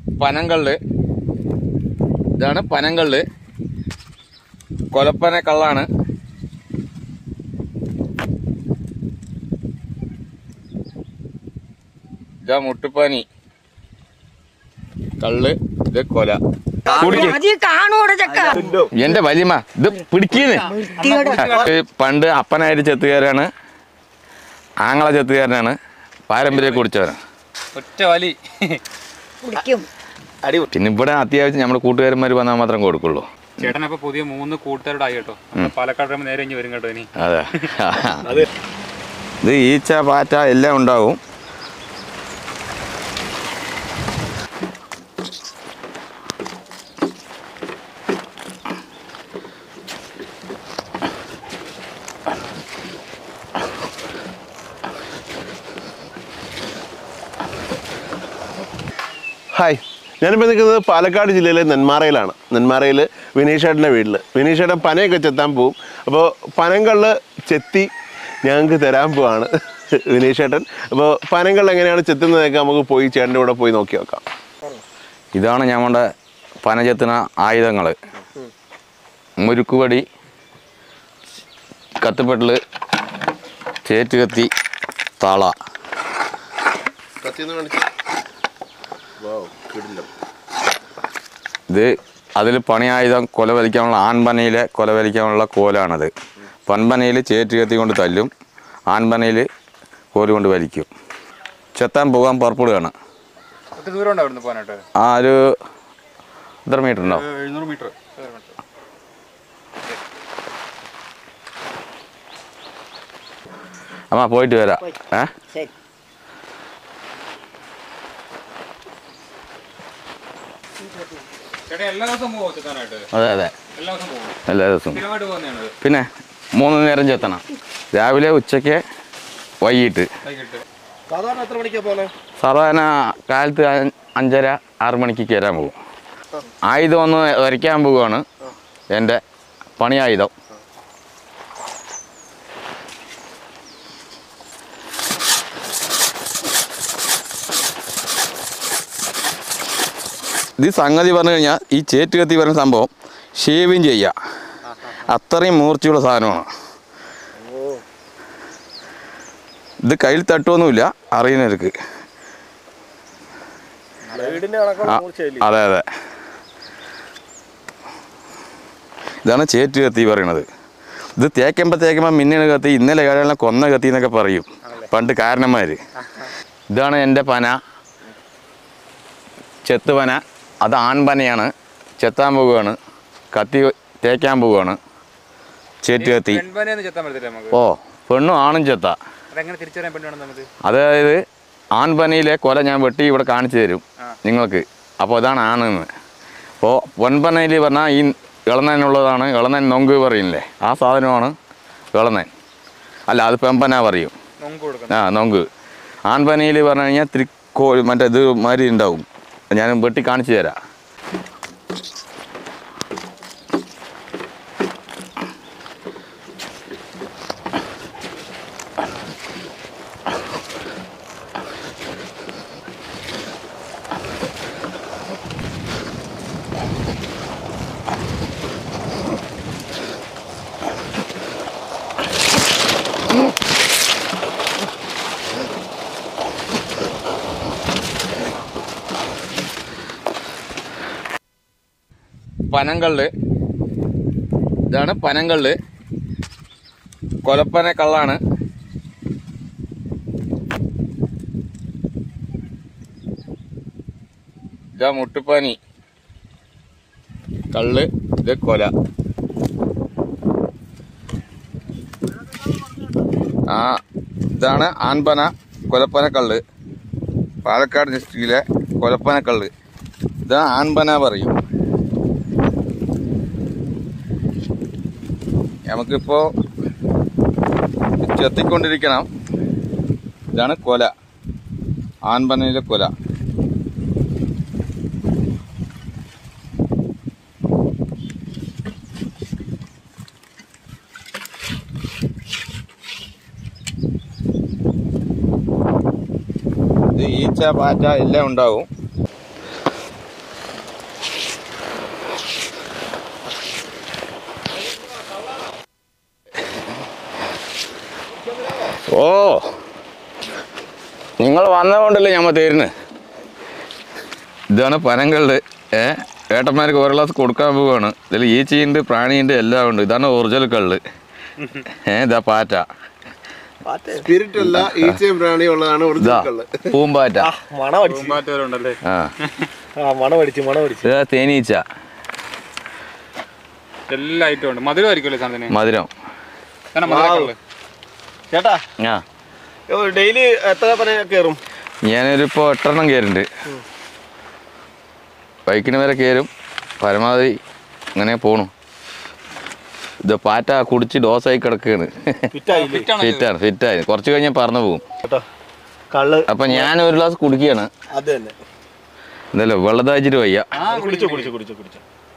പനങ്കള്ള് ഇതാണ് പനങ്കള്ള് കൊലപ്പന കള്ളാണ് ഇതാ മുട്ടുപ്പാനി കള്ള് ഇത് കൊല കുടിക്ക്. അതിൽ കാണൂടെ ചക്ക എന്റെ വലിയമ്മ ഇത് പിടിക്കുന്നേ പണ്ട് അപ്പനായിട്ട് ചെത്തുകാരാണ് ആങ്ങള ചെത്തുകാരനാണ് പാരമ്പര്യം കുടിച്ചവരാണ് ഒറ്റ വലി കുടിക്കും പിന്നെ ഇവിടെ അത്യാവശ്യം നമ്മുടെ കൂട്ടുകാരന്മാർ വന്നാൽ മാത്രം കൊടുക്കുള്ളൂ ചേട്ടൻ അപ്പൊ പുതിയ മൂന്ന് കൂട്ടുകാരുടെ ആയി കേട്ടോ പാലക്കാട് വരുമ്പോ നേരെ ഇഞ്ഞ് വരും കേട്ടോ ഇനി അതെ ഇത് ഈച്ച പാറ്റ എല്ലാം ഉണ്ടാവും ഹായ് ഞാനിപ്പോൾ നിൽക്കുന്നത് പാലക്കാട് ജില്ലയിലെ നെന്മാറയിലാണ് നെന്മാറയിൽ വിനീഷേട്ടൻ്റെ വീട്ടിൽ വിനീഷേട്ടൻ പനയൊക്കെ ചെത്താൻ പോവും അപ്പോൾ പനങ്കള്ള് ചെത്തി ഞങ്ങൾക്ക് തരാൻ പോവാണ് വിനീഷേട്ടൻ അപ്പോൾ പനങ്കള്ള് എങ്ങനെയാണ് ചെത്തുന്നതൊക്കെ നമുക്ക് പോയി ചേട്ടൻ്റെ കൂടെ പോയി നോക്കി നോക്കാം ഇതാണ് ഞങ്ങളുടെ പനചെത്തുന്ന ആയുധങ്ങൾ മുരുക്കുവടി കത്തിപ്പെട്ടിൽ ചേറ്റുകത്തി തള ഇത് അതിൽ പണിയായുധം കൊലവലിക്കാനുള്ള ആൺപനയിലെ കൊലവലിക്കാനുള്ള കോലാണത് പൺപനയിൽ ചേറ്റുകത്തി കൊണ്ട് തല്ലും ആൺപനയിൽ കോല് കൊണ്ട് വലിക്കും ചെത്താൻ പോകാൻ പുറപ്പെടുകയാണ് ഒത്തിരി ദൂരം ഉണ്ടോ ഇവിടുന്ന് പോകാനായിട്ട് ആ ഒരു എത്ര മീറ്റർ ഉണ്ടോ എഴുന്നൂറ് മീറ്റർ അമ്മ പോയിട്ട് വരാം ഏ ശരി ചേട്ടൻ എല്ലാ ദിവസവും പോവോ ചെത്താനായിട്ട് അതെ അതെ എല്ലാ ദിവസവും പോകും എല്ലാ ദിവസവും സ്ഥിരമായിട്ട് പോകുന്നതാണ് പിന്നെ മൂന്ന് നേരം ചെത്തണം രാവിലെ ഉച്ചയ്ക്ക് വൈകിട്ട് വൈകിട്ട് സാധാരണ എത്ര മണിക്കാണ് പോലെ സാധാരണ കാലത്ത് അ- അഞ്ചര ആറ് മണിക്ക് കയറാൻ പോകും ആയുധം ഒന്ന് വരയ്ക്കാൻ പോവുകയാണ് എൻ്റെ പണിയായുധം ഇത് സംഗതി പറഞ്ഞു കഴിഞ്ഞാൽ ഈ ചേറ്റ് കത്തി പറയുന്ന സംഭവം ഷേവിങ് ചെയ്യുക അത്രയും മൂർച്ചയുള്ള സാധനമാണ് ഇത് കയ്യിൽ തട്ടുമൊന്നുമില്ല അറിയുന്നവർക്ക് ആ, അതെ അതെ ഇതാണ് ചേറ്റ് കത്തി പറയണത് ഇത് തേക്കുമ്പോൾ തേക്കുമ്പോൾ മിന്നൽ കത്തി ഇന്നലെ ഏഴെണ്ണം കൊന്ന കത്തി എന്നൊക്കെ പറയും പണ്ട് കാരണന്മാർ ഇതാണ് എൻ്റെ പന ചെത്ത് പന അത് ആൺപനയാണ് ചെത്താൻ പോവുകയാണ് കത്തി തേക്കാൻ പോവുകയാണ് ചേറ്റ് കത്തി പെൺപനെയൊന്നും ചെത്താൻ പറ്റത്തില്ല നമുക്ക് ഓ പെണ്ണും ആണും ചെത്ത അതെങ്ങനെ തിരിച്ചറിയാൻ പെണ്ണാണ് നമുക്ക് അതായത് ആൺപനയിലെ കൊല ഞാൻ വെട്ടി ഇവിടെ കാണിച്ചു തരും നിങ്ങൾക്ക് അപ്പോൾ ഇതാണ് ആണെന്ന് അപ്പോൾ പൊൻപനയിൽ പറഞ്ഞാൽ ഈ ഇളനനുള്ളതാണ് ഇളനൻ നൊങ്ക് പറയില്ലേ ആ സാധനമാണ് ഇളനൻ അല്ല അത് പെമ്പന പറയും നൊങ്ക് കൊടുക്കണം ആ നൊങ്ക് ആൺപനയിൽ പറഞ്ഞു കഴിഞ്ഞാൽ ത്രിക്കോ മറ്റേ ഇത് മാതിരി ഉണ്ടാവും ഞാൻ വെട്ടി കാണിച്ചു തരാം പനങ്കള്ള് ഇതാണ് പനങ്കള്ള് കൊലപ്പന കള്ളാണ് ഇതാ മുട്ടുപ്പാനി കള്ള് ഇത് കൊല ആ ഇതാണ് ആൺപന കൊലപ്പന കള്ള് പാലക്കാട് ഡിസ്ട്രിക്റ്റിലെ കൊലപ്പന കള്ള് ഇതാ ആൺപന പറയും നമുക്കിപ്പോ ചെത്തിക്കൊണ്ടിരിക്കണം ഇതാണ് കൊല ആൺപനയിലെ കൊല ഇത് ഈച്ച പാറ്റ എല്ലാം ഉണ്ടാവും ഓ നിങ്ങൾ വന്നതുകൊണ്ടല്ലേ ഞമ്മ തരുന്നത് ഇതാണ് പനങ്ങളുടെ ഏ ഏട്ടന്മാർക്ക് ഒരു ഗ്ലാസ് കൊടുക്കാൻ പോവാണ് ഇതിൽ ഈച്ചയുണ്ട് പ്രാണിയുണ്ട് എല്ലാം ഉണ്ട് ഇതാണ് ഒറിജിനൽ കള്ള് ഏ ഇതാ പാറ്റ സ്പിരിറ്റ് അല്ല ഈച്ചയും പ്രാണിയും ഉള്ളതാണ് ഇതാ ഒറിജിനൽ കള്ള് പൂമ്പാറ്റ മണം അടിച്ചു പൂമ്പാറ്റവരുണ്ടല്ലേ ആ ആ മണം അടിച്ചു മണം അടിച്ചു ഇതാ തേനീച്ച എല്ലാ ഐറ്റം ഉണ്ട് മധുരമായിരിക്കുമല്ലേ സാധനത്തിന് മധുരം കാരണം മധുരക്കുള്ളത് ചേട്ടാ ആ ഡെയിലി എത്ര പന കയറും ഞാനൊരു ഇപ്പോൾ എട്ടെണ്ണം കയറുണ്ട് ബൈക്കിന് വരെ കയറും പരമാവധി അങ്ങനെ പോണു ഇത് പാറ്റ കുടിച്ച് ഡോസായി കിടക്കുകയാണ് ഫിറ്റായില്ലേ ഫിറ്റാണ് ഫിറ്റായി കുറച്ച് കഴിഞ്ഞാൽ പറന്നു പോകും കേട്ടോ കള്ള് അപ്പം ഞാൻ ഒരു ഗ്ലാസ് കുടിക്കുകയാണ് അത് തന്നെ എന്തായാലും വെള്ളതാച്ചിട്ട് വയ്യ കുടിച്ചു കുടിച്ചു കുടിച്ചു കുടിച്ചു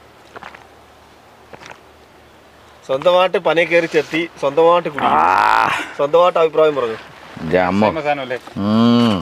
സ്വന്തമായിട്ട് പന കയറി ചെത്തി സ്വന്തമായിട്ട് കുടിക്കും സ്വന്തമായിട്ട് അഭിപ്രായം പറഞ്ഞു എൻ്റെ അമ്മ ഫേമസ് സാധനമല്ലേ ഉം.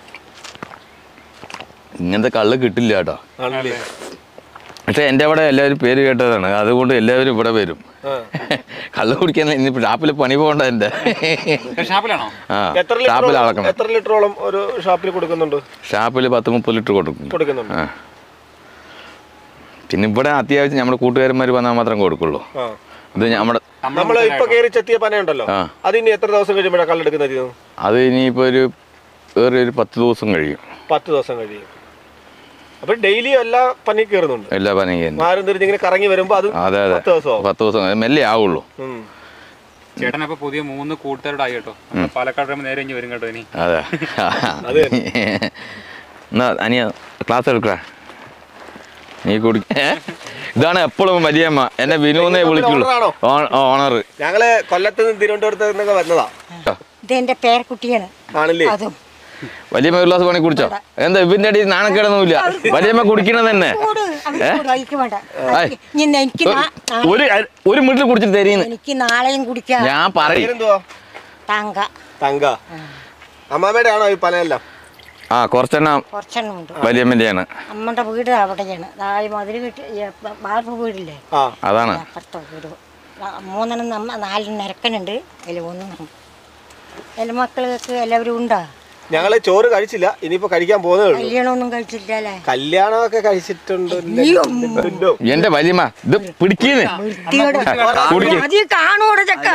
ഇങ്ങനത്തെ കള്ള് കിട്ടില്ല കേട്ടോ ആണല്ലേ പക്ഷെ എൻ്റെ അവിടെ എല്ലാവരും പേര് കേട്ടതാണ് അതുകൊണ്ട് എല്ലാവരും ഇവിടെ വരും ആ. കള്ള് കുടിക്കാൻ ഇനിയിപ്പോൾ ഷാപ്പിൽ പണി പോകണ്ട എൻ്റെ ഷാപ്പിലാണോ ആ എത്ര ഷാപ്പിൽ ലിറ്റർ അളക്കണം എത്ര ലിറ്ററോളം ഒരു ഷാപ്പിൽ കൊടുക്കുന്നുണ്ട് ഷാപ്പിൽ പത്ത് മുപ്പത് ലിറ്റർ കൊടുക്കും കൊടുക്കുന്നുണ്ട് ആ പിന്നെ ഇവിടെ അത്യാവശ്യം നമ്മുടെ കൂട്ടുകാരന്മാർ വന്നാൽ മാത്രം കൊടുക്കുള്ളൂ ആ ഇത് നമ്മുടെ നമ്മൾ ഇപ്പൊ കയറി ചെത്തിയ പന ഉണ്ടല്ലോ ആ. അത് ഇനി എത്ര ദിവസം കഴിയുമ്പോഴാണ് കള്ളെടുക്കുന്നത് അത് ഇനിയിപ്പോൾ ഒരു വേറെ ഒരു പത്ത് ദിവസം കഴിയും പത്ത് ദിവസം കഴിയും അപ്പൊ ഡെയിലി എല്ലാ പനി കയറുന്നുണ്ട് എല്ലാ പനിയും കഴിഞ്ഞ്. മാറും തിരിഞ്ഞ് ഇങ്ങനെ കറങ്ങി വരുമ്പോ അത് അതെ അതെ പത്ത് ദിവസമാവും പത്ത് ദിവസം അത് മെല്ലെ ആവുള്ളൂ ഉം. ചേട്ടൻ ഇപ്പൊ പുതിയ മൂന്ന് കൂട്ടുകാരുടെ ആയി കേട്ടോ നമ്മുടെ പാലക്കാട് വരുമ്പോ നേരെ ഇഞ്ഞ് വരും കേട്ടോ ഇനി അതെ അത് എന്നാ അനിയ ക്ലാസ് എടുക്കടാ നീ കുടി ഏ? ഇതാണ് എപ്പോഴും വലിയമ്മ എന്നെ വിനുന്നേ വിളിക്കുള്ളൂ ഓണറാണോ? ഓണർ ഞങ്ങള് കൊല്ലത്ത് നിന്ന് തിരുവനന്തപുരത്ത് നിന്നൊക്കെ വന്നതാ ഇതെന്റെ പേരക്കുട്ടിയാണ് ആണല്ലേ അതും വലിയമ്മ ഒരു ഗ്ലാസ് പണി കുടിച്ചോ എന്താ ഇവന്റെ അടിയിൽ നാണക്കേടൊന്നുമില്ല വലിയമ്മ കുടിക്കണത് തന്നെ കൂട് അവർക്ക് കൂട് അതിക്ക് വേണ്ട ആയ്. ഇനി എനിക്ക് നാ- നാ- ഒരു ഒരു മിനിറ്റ് കുടിച്ചിട്ട് തരീന്ന് എനിക്ക് നാളെയും കുടിക്കാം ഞാൻ പറയും പേരെന്തുവാ തങ്ക തങ്ക അമ്മാമ്മയുടെ ആണോ ഈ പനയെല്ലാം ആ കുറച്ചെണ്ണം കുറച്ചെണ്ണം ഉണ്ട് വലിയമ്മൻ്റെയാണ് അമ്മയുടെ വീട് അവിടെയാണ് താഴെ മതിൽ കിട്ടി വാർപ്പ് വീടില്ലേ ആ അതാണ് അപ്പുറത്തെ വീട് ആ, മൂന്നെണ്ണം നമ്മ നാലെണ്ണം നിരക്കനുണ്ട് അതിൽ ഒന്ന് നമ്മ എല്ലാ മക്കൾക്ക് എല്ലാവരും ഉണ്ടാ ഞങ്ങള് ചോറ് കഴിച്ചില്ല ഇനിയിപ്പോ കഴിക്കാൻ പോകുന്നേ ഉള്ളൂ കല്യാണമൊന്നും കഴിച്ചില്ല അല്ലേ കല്യാണമൊക്കെ കഴിച്ചിട്ടുണ്ട് എന്റെ വലിയമ്മ ഇത് പിടിക്കുന്നേ കുടിക്ക്. അത് കാണൂടെ ചക്ക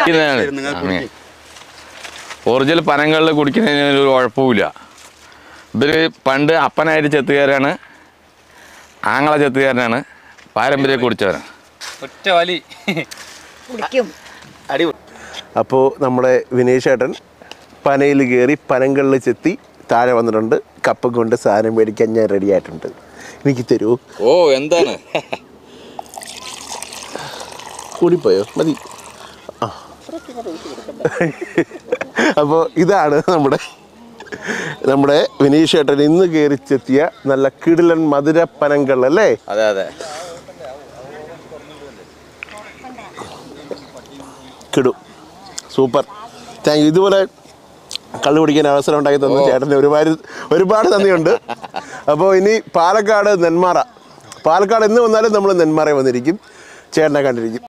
ഒറിജിനൽ പനങ്ങളിൽ കുടിക്കുന്നതിന് ഒരു കുഴപ്പമില്ല ഇവര് പണ്ട് അപ്പനായിട്ട് ചെത്തുകാരാണ് ആങ്ങള ചെത്തുകാരനാണ് പാരമ്പര്യം കുടിച്ചവരാണ് ഒറ്റ വലി കുടിക്കും അടിപൊളി അപ്പോൾ നമ്മുടെ വിനേഷ് ഏട്ടൻ പനയിൽ കയറി പനങ്ങളിൽ ചെത്തി താഴെ വന്നിട്ടുണ്ട് കപ്പ കൊണ്ട് സാധനം മേടിക്കാൻ ഞാൻ റെഡി ആയിട്ടുണ്ട് എനിക്ക് തരൂ ഓ എന്താണ് കൂടിപ്പോയോ മതി ആ അപ്പോൾ ഇതാണ് നമ്മുടെ നമ്മുടെ വിനീഷ് ഏട്ടൻ ഇന്ന് കയറി ചെത്തിയ നല്ല കിടിലൻ മധുര പനങ്കൾ അല്ലേ അതെ അതെ കിടും സൂപ്പർ താങ്ക് യു ഇതുപോലെ കള്ളു കുടിക്കാൻ അവസരം ഉണ്ടാക്കി തന്നു ചേട്ടന് ഒരുപാട് ഒരുപാട് നന്ദിയുണ്ട് അപ്പോൾ ഇനി പാലക്കാട് നെന്മാറ പാലക്കാട് എന്ന് വന്നാലും നമ്മൾ നെന്മാറ വന്നിരിക്കും ചേട്ടനെ കണ്ടിരിക്കും